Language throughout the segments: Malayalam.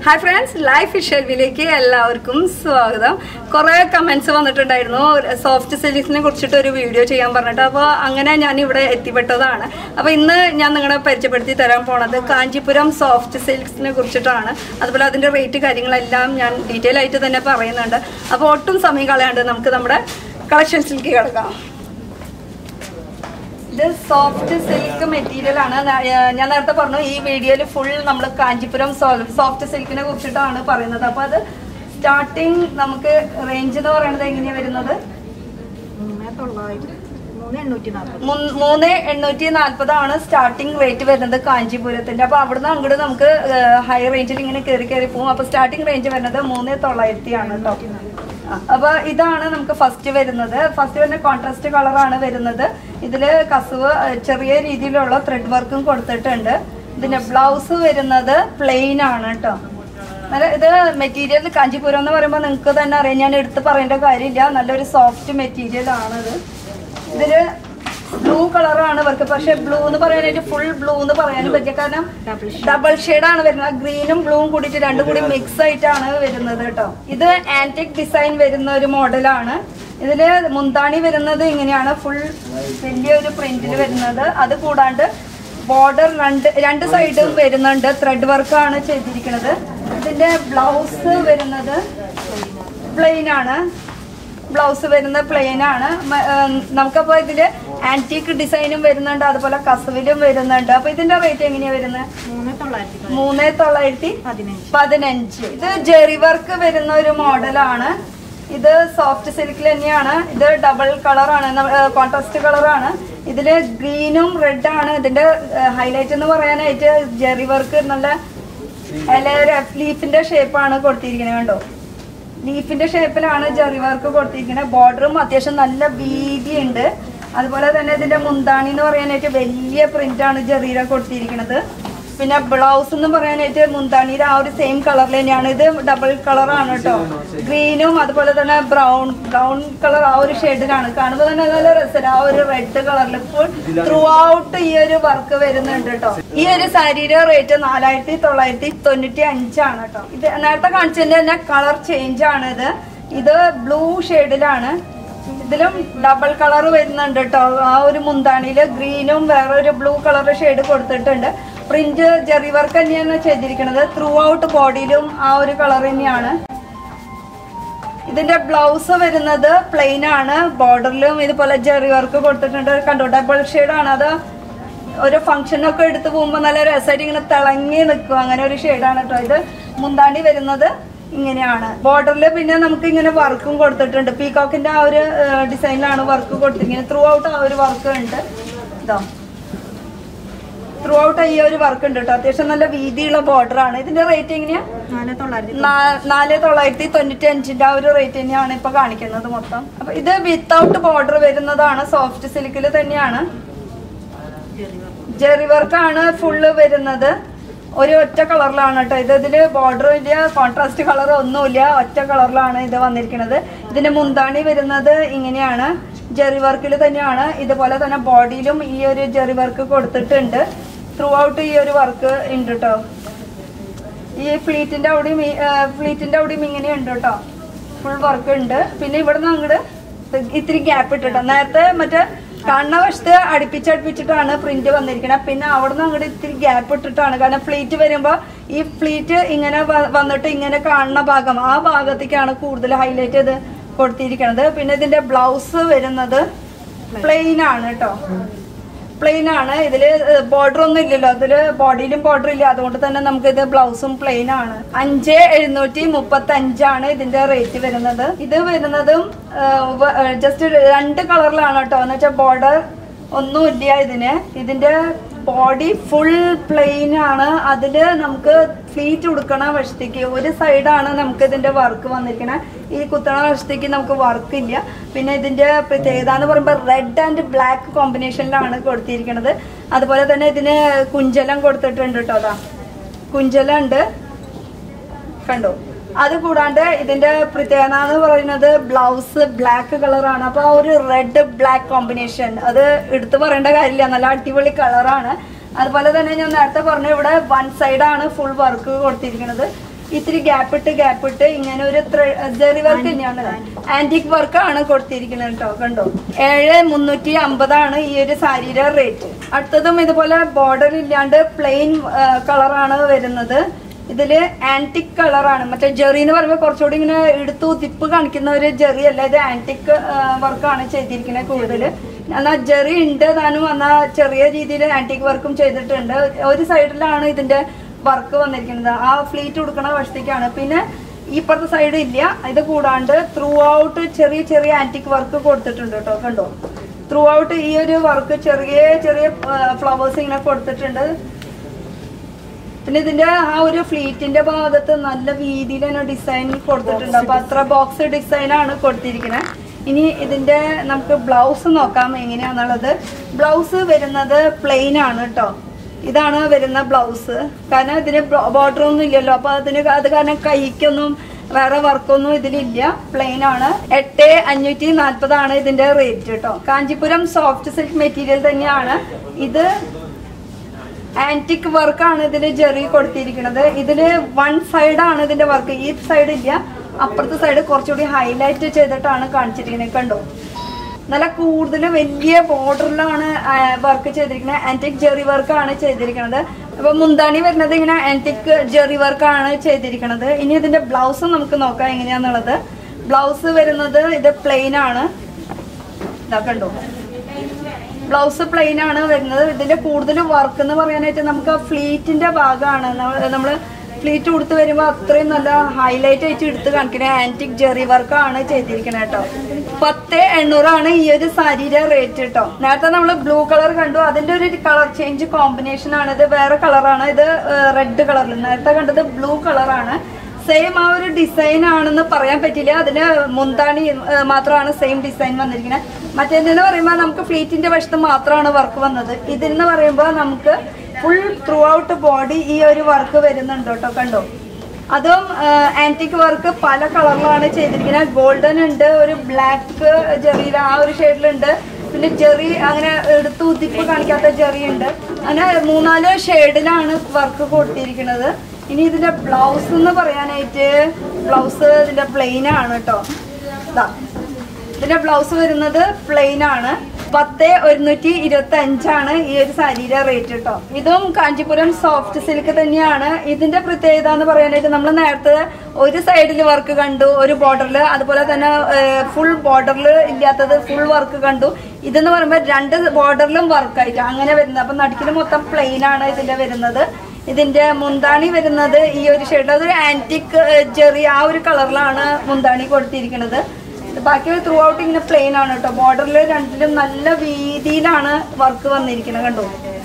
ഹായ് ഫ്രണ്ട്സ് ലൈഫ് ഷെൽവിലേക്ക് എല്ലാവർക്കും സ്വാഗതം കുറേ കമൻസ് വന്നിട്ടുണ്ടായിരുന്നു സോഫ്റ്റ് സിൽക്സിനെ കുറിച്ചിട്ട് ഒരു വീഡിയോ ചെയ്യാൻ പറഞ്ഞിട്ട് അപ്പോൾ അങ്ങനെ ഞാൻ ഇവിടെ എത്തിപ്പെട്ടതാണ് അപ്പോൾ ഇന്ന് ഞാൻ നിങ്ങളെ പരിചയപ്പെടുത്തി തരാൻ പോണത് കാഞ്ചീപുരം സോഫ്റ്റ് സിൽക്സിനെ കുറിച്ചിട്ടാണ് അതുപോലെ അതിൻ്റെ റേറ്റ് കാര്യങ്ങളെല്ലാം ഞാൻ ഡീറ്റെയിൽ ആയിട്ട് തന്നെ പറയുന്നുണ്ട് അപ്പോൾ ഒട്ടും സമയം കളയാണ്ട് നമുക്ക് നമ്മുടെ കളക്ഷൻസിലേക്ക് കിടക്കാം ഇത് സോഫ്റ്റ് സിൽക്ക് മെറ്റീരിയൽ ആണ് ന- ഏർ ഞാൻ നേരത്തെ പറഞ്ഞു ഈ വീഡിയോയിൽ ഫുൾ നമ്മൾ കാഞ്ചിപുരം സോഫ്റ്റ് സിൽക്കിനെ കുറിച്ചിട്ടാണ് പറയുന്നത് അപ്പൊ അത് സ്റ്റാർട്ടിങ് നമുക്ക് റേഞ്ച് എന്ന് പറയുന്നത് എങ്ങനെയാ വരുന്നത് മുൻ- മൂന്ന് എണ്ണൂറ്റി നാല്പതാണ് സ്റ്റാർട്ടിംഗ് റേറ്റ് വരുന്നത് കാഞ്ചീപുരത്തിന്റെ അപ്പൊ അവിടുന്ന് അങ്ങോട്ട് നമുക്ക് ഹൈ റേഞ്ചിൽ ഇങ്ങനെ കയറി കയറി പോകും അപ്പൊ സ്റ്റാർട്ടിംഗ് റേഞ്ച് വരുന്നത് മൂന്ന് തൊള്ളായിരത്തി ആണ് കേട്ടോ ആ, അപ്പൊ ഇതാണ് നമുക്ക് ഫസ്റ്റ് വരുന്നത് ഫസ്റ്റ് വരുന്ന കോൺട്രാസ്റ്റ് കളറാണ് വരുന്നത് ഇതില് കസുവ് ഏഹ്, ചെറിയ രീതിയിലുള്ള ത്രെഡ് വർക്കും കൊടുത്തിട്ടുണ്ട് ഇതിന്റെ ബ്ലൗസ് വരുന്നത് പ്ലെയിൻ ആണ് കേട്ടോ നല്ല ഇത് മെറ്റീരിയൽ കാഞ്ചീപുരം എന്ന് പറയുമ്പോൾ നിങ്ങൾക്ക് തന്നെ അറിയാം ഞാൻ എടുത്ത് പറയേണ്ട കാര്യമില്ല നല്ലൊരു സോഫ്റ്റ് മെറ്റീരിയൽ ആണത് ഇതില് ബ്ലൂ കളറാണ് വർക്ക് പക്ഷെ ബ്ലൂ എന്ന് പറയാനായിട്ട് ഫുൾ ബ്ലൂ എന്ന് പറയാനും പറ്റില്ല കാരണം ഡബിൾ ആണ് വരുന്നത് ഗ്രീനും ബ്ലൂവും കൂടിയിട്ട് രണ്ടും കൂടി മിക്സ് ആയിട്ടാണ് വരുന്നത് കേട്ടോ ഇത് ആന്റിക് ഡിസൈൻ വരുന്ന ഒരു മോഡലാണ് ഇതില് മുന്താണി വരുന്നത് ഇങ്ങനെയാണ് ഫുൾ വലിയൊരു പ്രിന്റിൽ വരുന്നത് അത് കൂടാണ്ട് ബോർഡർ രണ്ട് രണ്ട് സൈഡും വരുന്നുണ്ട് ത്രെഡ് വർക്കാണ് ചെയ്തിരിക്കുന്നത് ഇതിന്റെ ബ്ലൗസ് വരുന്നത് പ്ലെയിൻ ആണ് ബ്ലൗസ് വരുന്ന പ്ലെയിൻ ആണ് മ- ഏഹ് നമുക്കപ്പോ ഇതില് ആന്റിക് ഡിസൈനും വരുന്നുണ്ട് അതുപോലെ കസവിലും വരുന്നുണ്ട് അപ്പൊ ഇതിന്റെ റേറ്റ് എങ്ങനെയാ വരുന്നത് മൂന്ന് തൊള്ളായിരത്തി പതിനഞ്ച് ഇത് ജെറി വർക്ക് വരുന്ന ഒരു മോഡലാണ് ഇത് സോഫ്റ്റ് സിൽക്കിൽ തന്നെയാണ് ഇത് ഡബിൾ കളറാണ് കോൺട്രാസ്റ്റ് കളറാണ് ഇതില് ഗ്രീനും റെഡ് ആണ് ഇതിന്റെ ഹൈലൈറ്റ് എന്ന് പറയാനായിട്ട് ജെറി വർക്ക് നല്ല ലീഫിന്റെ ഷേപ്പാണ് കൊടുത്തിരിക്കുന്നത് കണ്ടോ ലീഫിന്റെ ഷേപ്പിലാണ് ജെറി വർക്ക് കൊടുത്തിരിക്കുന്നത് ബോർഡറും അത്യാവശ്യം നല്ല വീതിയുണ്ട് അതുപോലെ തന്നെ ഇതിന്റെ മുന്താണി എന്ന് പറയാനായിട്ട് വലിയ പ്രിന്റ് ആണ് ജെറിയില കൊടുത്തിരിക്കുന്നത് പിന്നെ ബ്ലൗസ് എന്ന് പറയാനായിട്ട് മുന്താണിയുടെ ആ ഒരു സെയിം കളറിൽ തന്നെയാണ് ഇത് ഡബിൾ കളറാണ് കേട്ടോ ഗ്രീനും അതുപോലെ തന്നെ ബ്രൗൺ ബ്രൗൺ കളർ ആ ഒരു ഷെയ്ഡിലാണ് കാണുമ്പോൾ തന്നെ നല്ല രസം ആ ഒരു റെഡ് കളറിൽ ഫുൾ ത്രൂ ഔട്ട് ഈ ഒരു വർക്ക് വരുന്നുണ്ട് കേട്ടോ ഈ ഒരു സാരിയുടെ റേറ്റ് നാലായിരത്തി തൊള്ളായിരത്തി തൊണ്ണൂറ്റി അഞ്ചാണ് കേട്ടോ ഇത് നേരത്തെ കാണിച്ചതിന്റെ തന്നെ കളർ ചേഞ്ച് ആണ് ഇത് ഇത് ബ്ലൂ ഷെയ്ഡിലാണ് ഇതിലും ഡബിൾ കളർ വരുന്നുണ്ട് കേട്ടോ ആ ഒരു മുന്താണിയില് ഗ്രീനും വേറെ ഒരു ബ്ലൂ കളർ ഷെയ്ഡ് കൊടുത്തിട്ടുണ്ട് പ്രിന്റ് ജെറി വർക്ക് തന്നെയാണ് ചെയ്തിരിക്കുന്നത് ത്രൂ ഔട്ട് ബോഡിയിലും ആ ഒരു കളർ തന്നെയാണ് ഇതിന്റെ ബ്ലൗസ് വരുന്നത് പ്ലെയിൻ ആണ് ബോർഡറിലും ഇതുപോലെ ജെറി വർക്ക് കൊടുത്തിട്ടുണ്ട് കണ്ടോ ഡബിൾ ഷെയ്ഡ് ആണ് അത് ഒരു ഫംഗ്ഷൻ ഒക്കെ എടുത്തു പോകുമ്പോൾ നല്ല രസമായിട്ട് ഇങ്ങനെ തിളങ്ങി നിൽക്കും അങ്ങനെ ഒരു ഷെയ്ഡാണ് കേട്ടോ ഇത് മുന്താണ്ടി വരുന്നത് ഇങ്ങനെയാണ് ബോർഡറിൽ പിന്നെ നമുക്ക് ഇങ്ങനെ വർക്കും കൊടുത്തിട്ടുണ്ട് പീകോക്കിന്റെ ആ ഒരു ഡിസൈനിലാണ് വർക്ക് കൊടുത്തിരിക്കുന്നത് ത്രൂ ഔട്ട് ആ ഒരു വർക്ക് ഉണ്ട് ഇതോ ത്രൂ ഔട്ട് ഈ ഒരു വർക്ക് ഉണ്ട് കേട്ടോ അത്യാവശ്യം നല്ല വീതിയുള്ള ബോർഡർ ആണ് ഇതിന്റെ റേറ്റ് എങ്ങനെയാ നാ- നാല് തൊള്ളായിരത്തി തൊണ്ണൂറ്റി അഞ്ചിന്റെ ആ ഒരു റേറ്റ് തന്നെയാണ് ഇപ്പൊ കാണിക്കുന്നത് മൊത്തം അപ്പൊ ഇത് വിത്തൗട്ട് ബോർഡർ വരുന്നതാണ് സോഫ്റ്റ് സിൽക്കിൽ തന്നെയാണ് ജെറി വർക്കാണ് ഫുള്ള് വരുന്നത് ഒരു ഒറ്റ കളറിലാണ് കേട്ടോ ഇത് ഇതില് ബോർഡറും ഇല്ല കോൺട്രാസ്റ്റ് കളർ ഒന്നുമില്ല ഒറ്റ കളറിലാണ് ഇത് വന്നിരിക്കുന്നത് ഇതിന്റെ മുന്താണി വരുന്നത് ഇങ്ങനെയാണ് ജെറി വർക്കിൽ തന്നെയാണ് ഇതുപോലെ തന്നെ ബോഡിയിലും ഈ ഒരു ജെറി വർക്ക് കൊടുത്തിട്ടുണ്ട് ത്രൂ ഔട്ട് ഈ ഒരു വർക്ക് ഉണ്ട് കേട്ടോ ഈ ഫ്ലീറ്റിന്റെ അവിടെയും ഈ, ആ, ഫ്ലീറ്റിന്റെ അവിടെയും ഇങ്ങനെ ഉണ്ട് കേട്ടോ ഫുൾ വർക്ക് ഉണ്ട് പിന്നെ ഇവിടുന്ന് അങ്ങോട്ട് ഇത്തിരി ഗ്യാപ്പ് ഇട്ടിട്ടോ നേരത്തെ മറ്റേ കണ്ണ വശത്ത് അടുപ്പിച്ചടുപ്പിച്ചിട്ടാണ് പ്രിന്റ് വന്നിരിക്കുന്നത് പിന്നെ അവിടുന്ന് അങ്ങോട്ട് ഇത്തിരി ഗ്യാപ്പ് ഇട്ടിട്ടാണ് കാരണം ഫ്ലീറ്റ് വരുമ്പോൾ ഈ ഫ്ലീറ്റ് ഇങ്ങനെ വ- വന്നിട്ട് ഇങ്ങനെ കാണുന്ന ഭാഗം ആ ഭാഗത്തേക്കാണ് കൂടുതൽ ഹൈലൈറ്റ് ചെയ്ത് കൊടുത്തിരിക്കുന്നത് പിന്നെ ഇതിന്റെ ബ്ലൗസ് വരുന്നത് പ്ലെയിൻ ആണ് കേട്ടോ പ്ലെയിൻ ആണ് ഇതില് ബോർഡർ ഒന്നും ഇല്ലല്ലോ ഇതില് ബോഡിയിലും ബോർഡർ ഇല്ല അതുകൊണ്ട് തന്നെ നമുക്ക് ഇത് ബ്ലൗസും പ്ലെയിൻ ആണ് അഞ്ച് എഴുന്നൂറ്റി മുപ്പത്തി അഞ്ചാണ് ഇതിന്റെ റേറ്റ് വരുന്നത് ഇത് വരുന്നതും ജസ്റ്റ് രണ്ട് കളറിലാണ് കേട്ടോ എന്ന് വെച്ചാൽ ബോർഡർ ഒന്നും ഇല്ല ഇതിന് ഇതിന്റെ ബോഡി ഫുൾ പ്ലെയിൻ ആണ് അതില് നമുക്ക് ഫ്ലീറ്റ് ഉടുക്കണ വശത്തേക്ക് ഒരു സൈഡാണ് നമുക്ക് ഇതിന്റെ വർക്ക് വന്നിരിക്കുന്നത് ഈ കുത്തണ വശത്തേക്ക് നമുക്ക് വർക്ക് ഇല്ല പിന്നെ ഇതിന്റെ പ്രത്യേകത എന്ന് പറയുമ്പോൾ റെഡ് ആൻഡ് ബ്ലാക്ക് കോമ്പിനേഷനിലാണ് കൊടുത്തിരിക്കുന്നത് അതുപോലെ തന്നെ ഇതിന് കുഞ്ചലം കൊടുത്തിട്ടുണ്ട് കേട്ടോ അതാ കുഞ്ചലം ഉണ്ട് കണ്ടോ അത് കൂടാണ്ട് ഇതിന്റെ പ്രത്യേകത എന്ന് പറയുന്നത് ബ്ലൗസ് ബ്ലാക്ക് കളറാണ് അപ്പൊ ആ ഒരു റെഡ് ബ്ലാക്ക് കോമ്പിനേഷൻ അത് എടുത്തു പറയേണ്ട കാര്യമില്ല നല്ല അടിപൊളി കളറാണ് അതുപോലെ തന്നെ ഞാൻ നേരത്തെ പറഞ്ഞു ഇവിടെ വൺ സൈഡാണ് ഫുൾ വർക്ക് കൊടുത്തിരിക്കുന്നത് ഇത്തിരി ഗ്യാപ്പ് ഇട്ട് ഗ്യാപ്പ് ഇട്ട് ഇങ്ങനെ ഒരു ജെറി വർക്ക് തന്നെയാണ് ആന്റിക് വർക്ക് ആണ് കൊടുത്തിരിക്കുന്നത് കേട്ടോ കണ്ടോ ഏഴ് മുന്നൂറ്റി അമ്പതാണ് ഈ ഒരു സാരിയുടെ റേറ്റ് അടുത്തതും ഇതുപോലെ ബോർഡർ ഇല്ലാണ്ട് പ്ലെയിൻ കളറാണ് വരുന്നത് ഇതില് ആന്റിക് കളറാണ് മറ്റേ ജെറി എന്ന് പറയുമ്പോൾ കുറച്ചുകൂടി ഇങ്ങനെ എടുത്തു തിപ്പ് കാണിക്കുന്ന ഒരു ജെറി അല്ല ഇത് ആന്റിക് വർക്കാണ് ചെയ്തിരിക്കുന്നത് കൂടുതൽ എന്നാൽ ജെറി ഉണ്ട് താനും എന്നാൽ ചെറിയ രീതിയിൽ ആന്റിക് വർക്കും ചെയ്തിട്ടുണ്ട് ഒരു സൈഡിലാണ് ഇതിന്റെ വർക്ക് വന്നിരിക്കുന്നത് ആ ഫ്ലീറ്റ് കൊടുക്കണ വശത്തേക്കാണ് പിന്നെ ഇപ്പുറത്തെ സൈഡ് ഇല്ല ഇത് കൂടാണ്ട് ത്രൂ ഔട്ട് ചെറിയ ചെറിയ ആന്റിക് വർക്ക് കൊടുത്തിട്ടുണ്ട് കേട്ടോ കണ്ടോ ത്രൂ ഔട്ട് ഈ ഒരു വർക്ക് ചെറിയ ചെറിയ ഫ്ലവേഴ്സ് ഇങ്ങനെ കൊടുത്തിട്ടുണ്ട് പിന്നെ ഇതിന്റെ ആ ഒരു ഫ്ലീറ്റിന്റെ ഭാഗത്ത് നല്ല വീതിയിൽ തന്നെ ഡിസൈൻ കൊടുത്തിട്ടുണ്ട് അപ്പൊ അത്ര ബോക്സ് ഡിസൈൻ ആണ് കൊടുത്തിരിക്കുന്നത് ഇനി ഇതിന്റെ നമുക്ക് ബ്ലൗസ് നോക്കാം എങ്ങനെയാന്നുള്ളത് ബ്ലൗസ് വരുന്നത് പ്ലെയിൻ ആണ് കേട്ടോ ഇതാണ് വരുന്ന ബ്ലൗസ് കാരണം ഇതിന് ബോർഡർ ഒന്നും ഇല്ലല്ലോ അപ്പൊ അതിന് അത് കാരണം കൈക്കൊന്നും വേറെ വർക്കൊന്നും ഇതിലില്ല പ്ലെയിൻ ആണ് എട്ട് അഞ്ഞൂറ്റി നാൽപ്പതാണ് ഇതിന്റെ റേറ്റ് കേട്ടോ കാഞ്ചിപുരം സോഫ്റ്റ് സിൽക്ക് മെറ്റീരിയൽ തന്നെയാണ് ഇത് ആന്റിക് വർക്കാണ് ഇതിൽ ജെറി കൊടുത്തിരിക്കുന്നത് ഇതില് വൺ സൈഡാണ് ഇതിന്റെ വർക്ക് ഈ സൈഡ് ഇല്ല അപ്പുറത്തെ സൈഡ് കുറച്ചുകൂടി ഹൈലൈറ്റ് ചെയ്തിട്ടാണ് കാണിച്ചിരിക്കുന്നത് കണ്ടോ നല്ല കൂടുതൽ വലിയ ബോർഡറിലാണ് വർക്ക് ചെയ്തിരിക്കുന്നത് ആന്റിക് ജെറി വർക്കാണ് ചെയ്തിരിക്കുന്നത് അപ്പൊ മുന്താണി വരുന്നത് ഇങ്ങനെ ആന്റിക് ജെറി വർക്കാണ് ചെയ്തിരിക്കുന്നത് ഇനി ഇതിന്റെ ബ്ലൗസ് നമുക്ക് നോക്കാം എങ്ങനെയാന്നുള്ളത് ബ്ലൗസ് വരുന്നത് ഇത് പ്ലെയിൻ ആണ് ഇതാ കണ്ടോ ബ്ലൗസ് പ്ലെയിൻ ആണ് വരുന്നത് ഇതിന്റെ കൂടുതൽ വർക്ക് എന്ന് പറയാനായിട്ട് നമുക്ക് ആ ഫ്ലീറ്റിന്റെ ഭാഗമാണ് നമ്മൾ ഫ്ലീറ്റ് കൊടുത്ത് വരുമ്പോൾ അത്രയും നല്ല ഹൈലൈറ്റ് ആയിട്ട് എടുത്ത് കാണിക്കുന്ന ആന്റിക് ജെറി വർക്കാണ് ചെയ്തിരിക്കുന്നത് കേട്ടോ പത്ത് എണ്ണൂറാണ് ഈ ഒരു സാരിയുടെ റേറ്റ് കേട്ടോ നേരത്തെ നമ്മൾ ബ്ലൂ കളർ കണ്ടു അതിന്റെ ഒരു കളർ ചേഞ്ച് കോമ്പിനേഷൻ ആണ് ഇത് വേറെ കളറാണ് ഇത് റെഡ് കളറിൽ നേരത്തെ കണ്ടത് ബ്ലൂ കളറാണ് സെയിം ആ ഒരു ഡിസൈൻ ആണെന്ന് പറയാൻ പറ്റില്ല അതിന് മുന്താണി ഏഹ്, മാത്രമാണ് സെയിം ഡിസൈൻ വന്നിരിക്കുന്നത് മറ്റേതെന്ന് പറയുമ്പോൾ നമുക്ക് ഫ്ലീറ്റിന്റെ വശത്ത് മാത്രമാണ് വർക്ക് വന്നത് ഇതെന്ന് പറയുമ്പോൾ നമുക്ക് ഫുൾ ത്രൂ ഔട്ട് ബോഡി ഈ ഒരു വർക്ക് വരുന്നുണ്ട് കേട്ടോ കണ്ടോ അതും ആന്റിക് വർക്ക് പല കളറിലാണ് ചെയ്തിരിക്കുന്നത് ഗോൾഡൻ ഉണ്ട് ഒരു ബ്ലാക്ക് ജെറിയിൽ ആ ഒരു ഷെയ്ഡിലുണ്ട് പിന്നെ ജെറി അങ്ങനെ എടുത്ത് ഉതിപ്പ് കാണിക്കാത്ത ജെറി ഉണ്ട് അങ്ങനെ മൂന്നാല് ഷെയ്ഡിലാണ് വർക്ക് കൊടുത്തിരിക്കുന്നത് ഇനി ഇതിന്റെ ബ്ലൗസ് എന്ന് പറയാനായിട്ട് ബ്ലൗസ് ഇതിന്റെ പ്ലെയിൻ ആണ് കേട്ടോ ഇതാ ഇതിന്റെ ബ്ലൗസ് വരുന്നത് പ്ലെയിൻ ആണ് പത്ത് ഒരുന്നൂറ്റി ഇരുപത്തി അഞ്ചാണ് ഈ ഒരു സാരിയുടെ റേറ്റ് കേട്ടോ ഇതും കാഞ്ചീപുരം സോഫ്റ്റ് സിൽക്ക് തന്നെയാണ് ഇതിന്റെ പ്രത്യേകത എന്ന് പറയാനായിട്ട് നമ്മൾ നേരത്തെ ഒരു സൈഡിൽ വർക്ക് കണ്ടു ഒരു ബോർഡറിൽ അതുപോലെ തന്നെ ഫുൾ ബോർഡറിൽ ഇല്ലാത്തത് ഫുൾ വർക്ക് കണ്ടു ഇതെന്ന് പറയുമ്പോൾ രണ്ട് ബോർഡറിലും വർക്കായിട്ട് അങ്ങനെ വരുന്നത് അപ്പൊ നടുക്കിൽ മൊത്തം പ്ലെയിൻ ആണ് ഇതിന്റെ വരുന്നത് ഇതിന്റെ മുന്താണി വരുന്നത് ഈ ഒരു ഷെയ്ഡ് അതൊരു ആന്റിക് ചെറിയ ആ ഒരു കളറിലാണ് മുന്താണി കൊടുത്തിരിക്കുന്നത് ബാക്കി ത്രൂ ഔട്ട് ഇങ്ങനെ പ്ലെയിൻ ആണ് കേട്ടോ ബോർഡറിൽ രണ്ടിലും നല്ല വീതിയിലാണ് വർക്ക് വന്നിരിക്കുന്നത് കണ്ടോ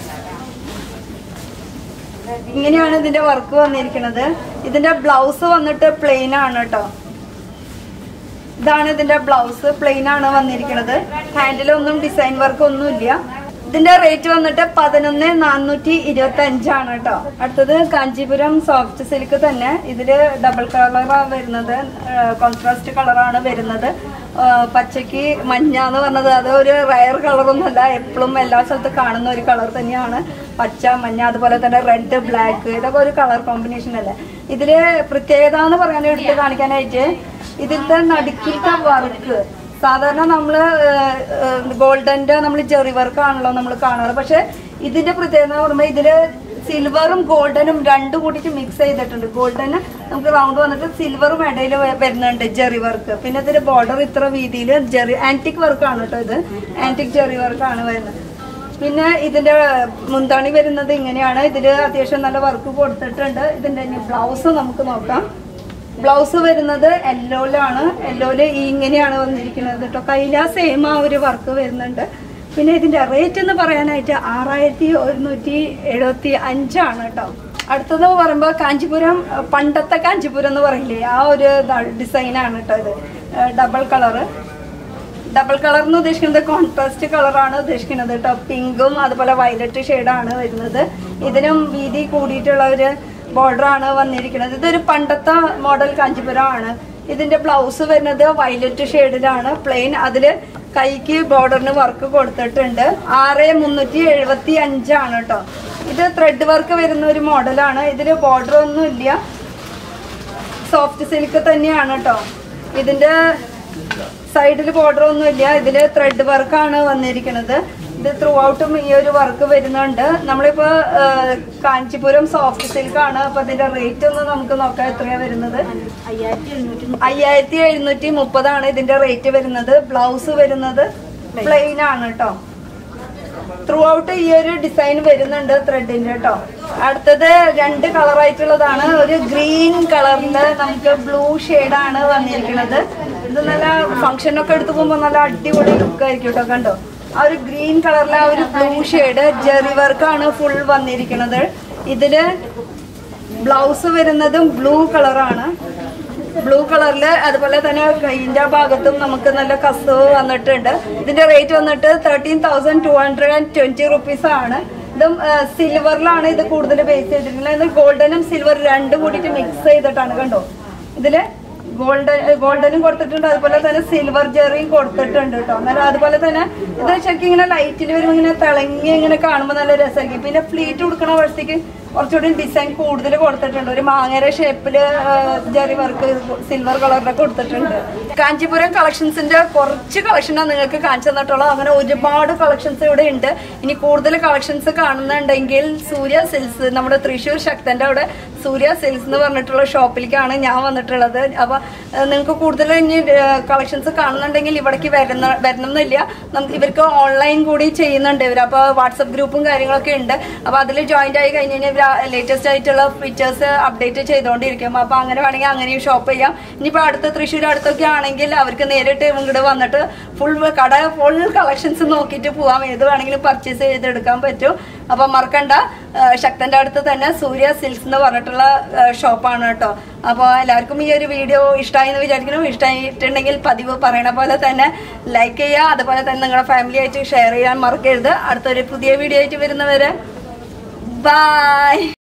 ഇങ്ങനെയാണ് ഇതിന്റെ വർക്ക് വന്നിരിക്കുന്നത് ഇതിന്റെ ബ്ലൗസ് വന്നിട്ട് പ്ലെയിൻ ആണ് കേട്ടോ ഇതാണ് ഇതിന്റെ ബ്ലൗസ് പ്ലെയിൻ ആണ് വന്നിരിക്കുന്നത് ഹാൻഡിലൊന്നും ഡിസൈൻ വർക്ക് ഒന്നും ഇല്ല ഇതിന്റെ റേറ്റ് വന്നിട്ട് പതിനൊന്ന് നാനൂറ്റി ഇരുപത്തി അഞ്ചാണ് കേട്ടോ അടുത്തത് കാഞ്ചീപുരം സോഫ്റ്റ് സിൽക്ക് തന്നെ ഇതില് ഡബിൾ കളറാണ് വരുന്നത് കോൺട്രാസ്റ്റ് കളറാണ് വരുന്നത് ആ, പച്ചയ്ക്ക് മഞ്ഞ എന്ന് പറഞ്ഞത് അത് ഒരു റയർ കളറൊന്നുമല്ല എപ്പോഴും എല്ലാ സ്ഥലത്തും കാണുന്ന ഒരു കളർ തന്നെയാണ് പച്ച മഞ്ഞ അതുപോലെ തന്നെ റെഡ് ബ്ലാക്ക് ഇതൊക്കെ ഒരു കളർ കോമ്പിനേഷൻ അല്ലേ ഇതില് പ്രത്യേകത എന്ന് പറയാൻ എടുത്ത് കാണിക്കാനായിട്ട് ഇതിലത്തെ നടുക്കിലത്തെ വർക്ക് സാധാരണ നമ്മള് ഗോൾഡന്റെ നമ്മൾ ജെറി വർക്ക് ആണല്ലോ നമ്മൾ കാണാറ് പക്ഷെ ഇതിന്റെ പ്രത്യേകത എന്ന് പറയുമ്പോൾ ഇതില് സിൽവറും ഗോൾഡനും രണ്ടും കൂടിയിട്ട് മിക്സ് ചെയ്തിട്ടുണ്ട് ഗോൾഡന് നമുക്ക് റൗണ്ട് വന്നിട്ട് സിൽവറും ഇടയിൽ വരുന്നുണ്ട് ജെറി വർക്ക് പിന്നെ ഇതിന്റെ ബോർഡർ ഇത്ര വീതിയിൽ ജെറി ആന്റിക് വർക്കാണ് കേട്ടോ ഇത് ആന്റിക് ജെറി വർക്കാണ് വരുന്നത് പിന്നെ ഇതിന്റെ മുന്താണി വരുന്നത് ഇങ്ങനെയാണ് ഇതില് അത്യാവശ്യം നല്ല വർക്ക് കൊടുത്തിട്ടുണ്ട് ഇതിന്റെ ബ്ലൗസ് നമുക്ക് നോക്കാം ബ്ലൗസ് വരുന്നത് യെല്ലോയിലാണ് യെല്ലോയില് ഈ ഇങ്ങനെയാണ് വന്നിരിക്കുന്നത് കേട്ടോ കയ്യില സെയിം ആ ഒരു വർക്ക് വരുന്നുണ്ട് പിന്നെ ഇതിന്റെ റേറ്റ് എന്ന് പറയാനായിട്ട് ആറായിരത്തി ഒരുന്നൂറ്റി എഴുപത്തി അഞ്ചാണ് കേട്ടോ അടുത്തത് പറയുമ്പോൾ കാഞ്ചിപുരം അഹ് പണ്ടത്തെ കാഞ്ചിപുരം എന്ന് പറയില്ലേ ആ ഒരു ഡിസൈനാണ് കേട്ടോ ഇത് ഡബിൾ കളറ് ഡബിൾ കളർ എന്ന് ഉദ്ദേശിക്കുന്നത് കോൺട്രാസ്റ്റ് കളറാണ് ഉദ്ദേശിക്കുന്നത് കേട്ടോ പിങ്കും അതുപോലെ വയലറ്റ് ഷെയ്ഡാണ് വരുന്നത് ഇതിനും വീതി കൂടിയിട്ടുള്ള ഒരു ബോർഡർ ആണ് വന്നിരിക്കുന്നത് ഇതൊരു പണ്ടത്തെ മോഡൽ കാഞ്ചിപുരം ആണ് ഇതിന്റെ ബ്ലൗസ് വരുന്നത് വയലറ്റ് ഷെയ്ഡിലാണ് പ്ലെയിൻ അതില് കൈക്ക് ബോർഡറിന് വർക്ക് കൊടുത്തിട്ടുണ്ട് ആറ് മുന്നൂറ്റി എഴുപത്തി അഞ്ചാണ് കേട്ടോ ഇത് ത്രെഡ് വർക്ക് വരുന്ന ഒരു മോഡലാണ് ഇതില് ബോർഡർ ഒന്നും ഇല്ല സോഫ്റ്റ് സിൽക്ക് തന്നെയാണ് കേട്ടോ ഇതിന്റെ സൈഡിൽ ബോർഡർ ഒന്നുമില്ല ഇതില് ത്രെഡ് വർക്കാണ് വന്നിരിക്കുന്നത് ഇത് ത്രൂ ഔട്ടും ഈ ഒരു വർക്ക് വരുന്നുണ്ട് നമ്മളിപ്പോ ആ, കാഞ്ചിപുരം സോഫ്റ്റ് സിൽക്ക് ആണ് അപ്പൊ അതിന്റെ റേറ്റ് ഒന്ന് നമുക്ക് നോക്കാം എത്രയാ വരുന്നത് അയ്യായിരത്തി എഴുന്നൂറ്റി മുപ്പതാണ് ഇതിന്റെ റേറ്റ് വരുന്നത് ബ്ലൗസ് വരുന്നത് പ്ലെയിൻ ആണ് കേട്ടോ ത്രൂ ഔട്ട് ഈ ഒരു ഡിസൈൻ വരുന്നുണ്ട് ത്രെഡിന്റെ കേട്ടോ അടുത്തത് രണ്ട് കളർ ആയിട്ടുള്ളതാണ് ഒരു ഗ്രീൻ കളറില് നമുക്ക് ബ്ലൂ ആണ് വന്നിരിക്കുന്നത് ഇത് നല്ല ഫംഗ്ഷനൊക്കെ എടുത്തു പോകുമ്പോൾ നല്ല അടിപൊളി ലുക്ക് ആയിരിക്കും കേട്ടോ കണ്ടോ ആ ഒരു ഗ്രീൻ കളറിലെ ആ ഒരു ബ്ലൂ ഷെയ്ഡ് ജെറി വർക്കാണ് ഫുൾ വന്നിരിക്കുന്നത് ഇതില് ബ്ലൗസ് വരുന്നതും ബ്ലൂ കളറാണ് ബ്ലൂ കളറില് അതുപോലെ തന്നെ കൈയിന്റെ ഭാഗത്തും നമുക്ക് നല്ല കസവ് വന്നിട്ടുണ്ട് ഇതിന്റെ റേറ്റ് വന്നിട്ട് thirteen thousand two hundred and twenty rupees ആണ് ഇതും സിൽവറിലാണ് ഇത് കൂടുതൽ ബേസ് ചെയ്തിരിക്കുന്നത് ഇത് ഗോൾഡനും സിൽവർ രണ്ടും കൂടിയിട്ട് മിക്സ് ചെയ്തിട്ടാണ് കണ്ടോ ഇതില് ഗോൾഡൻ ഗോൾഡനും കൊടുത്തിട്ടുണ്ട് അതുപോലെ തന്നെ സിൽവർ ജെറിയും കൊടുത്തിട്ടുണ്ട് കേട്ടോ അന്നേരം അതുപോലെ തന്നെ ഇത് ശരിക്കും ഇങ്ങനെ ലൈറ്റിൽ വരുമ്പോൾ ഇങ്ങനെ തിളങ്ങി ഇങ്ങനെ കാണുമ്പോൾ നല്ല രസമായിരിക്കും പിന്നെ ഫ്ലീറ്റ് കൊടുക്കണ വശത്തേക്ക് കുറച്ചുകൂടി ഡിസൈൻ കൂടുതൽ കൊടുത്തിട്ടുണ്ട് ഒരു മാങ്ങയുടെ ഷേപ്പില് ജെറി വർക്ക് സിൽവർ കളറിലൊക്കെ കൊടുത്തിട്ടുണ്ട് കാഞ്ചീപുരം കളക്ഷൻസിന്റെ കുറച്ച് കളക്ഷനാണ് നിങ്ങൾക്ക് കാണിച്ചു തന്നിട്ടുള്ളത് അങ്ങനെ ഒരുപാട് കളക്ഷൻസ് ഇവിടെ ഉണ്ട് ഇനി കൂടുതൽ കളക്ഷൻസ് കാണുന്നുണ്ടെങ്കിൽ സൂര്യ സിൽസ് നമ്മുടെ തൃശ്ശൂർ ശക്തന്റെ അവിടെ സൂര്യ സിൽസ് എന്ന് പറഞ്ഞിട്ടുള്ള ഷോപ്പിലേക്കാണ് ഞാൻ വന്നിട്ടുള്ളത് അപ്പൊ നിങ്ങൾക്ക് കൂടുതൽ ഇനി കളക്ഷൻസ് കാണുന്നുണ്ടെങ്കിൽ ഇവിടേക്ക് വരുന്ന വരണം എന്നില്ല നമുക്ക് ഇവർക്ക് ഓൺലൈൻ കൂടി ചെയ്യുന്നുണ്ട് ഇവർ അപ്പൊ വാട്സപ്പ് ഗ്രൂപ്പും കാര്യങ്ങളൊക്കെ ഉണ്ട് അപ്പൊ അതിൽ ജോയിന്റ് ആയി കഴിഞ്ഞ് കഴിഞ്ഞാൽ ഇവർ ലേറ്റസ്റ്റ് ആയിട്ടുള്ള ഫീച്ചേഴ്സ് അപ്ഡേറ്റ് ചെയ്തുകൊണ്ടിരിക്കും അപ്പൊ അങ്ങനെ വേണമെങ്കിൽ അങ്ങനെയും ഷോപ്പ് ചെയ്യാം ഇനിയിപ്പോ അടുത്ത തൃശ്ശൂർ അടുത്തൊക്കെ ആണെങ്കിൽ അവർക്ക് നേരിട്ട് ഇങ്ങോട്ട് വന്നിട്ട് ഫുൾ കട ഫുൾ കളക്ഷൻസ് നോക്കിയിട്ട് പോവാം ഏത് വേണമെങ്കിലും പർച്ചേസ് ചെയ്തെടുക്കാൻ പറ്റും അപ്പൊ മറക്കണ്ട ആ, ശക്തന്റെ അടുത്ത് തന്നെ സൂര്യ സിൽക്സ് എന്ന് പറഞ്ഞിട്ടുള്ള ഷോപ്പാണ് കേട്ടോ അപ്പോൾ എല്ലാവർക്കും ഈ ഒരു വീഡിയോ ഇഷ്ടമായി എന്ന് വിചാരിക്കുന്നു ഇഷ്ടമായിട്ടുണ്ടെങ്കിൽ പതിവ് പറയണ പോലെ തന്നെ ലൈക്ക് ചെയ്യുക അതുപോലെ തന്നെ നിങ്ങളുടെ ഫാമിലി ആയിട്ട് ഷെയർ ചെയ്യാൻ മറക്കരുത് അടുത്തൊരു പുതിയ വീഡിയോ ആയിട്ട് വരുന്നവരെ ബൈ